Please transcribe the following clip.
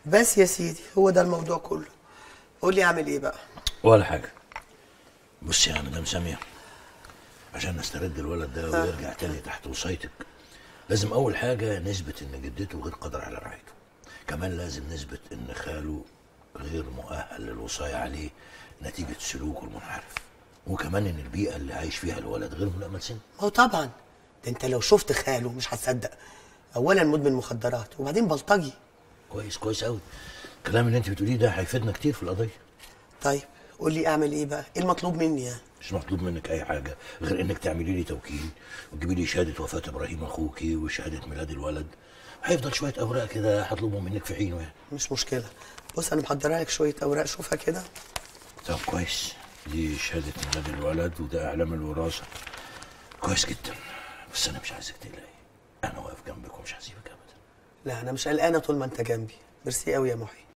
بس يا سيدي هو ده الموضوع كله قول لي اعمل ايه بقى ولا حاجه بصي يا مدام ساميه عشان نسترد الولد ده ويرجع تاني تحت وصايتك لازم اول حاجه نثبت ان جدته غير قادره على رعايته كمان لازم نثبت ان خاله غير مؤهل للوصايه عليه نتيجه سلوكه المنحرف وكمان ان البيئه اللي عايش فيها الولد غير ملائمه لسنه ما هو طبعا ده انت لو شفت خاله مش هتصدق اولا مدمن مخدرات وبعدين بلطجي كويس كويس قوي الكلام اللي انت بتقوليه ده هيفيدنا كتير في القضيه طيب قول لي اعمل ايه بقى ايه المطلوب مني يعني مش مطلوب منك اي حاجه غير انك تعملي لي توكيل وتجيبي لي شهاده وفاه ابراهيم اخوكي وشهاده ميلاد الولد هيفضل شويه اوراق كده هطلبهم منك في حينه يعني مش مشكله بص انا محضره لك شويه اوراق شوفها كده طب كويس دي شهاده ميلاد الولد وده اعلام الوراثه كويس جدا بس انا مش عايزك تقلقي انا واقف جنبك ومش هسيبك ابدا لا انا مش قلقانه طول ما انت جنبي ميرسي قوي يا محي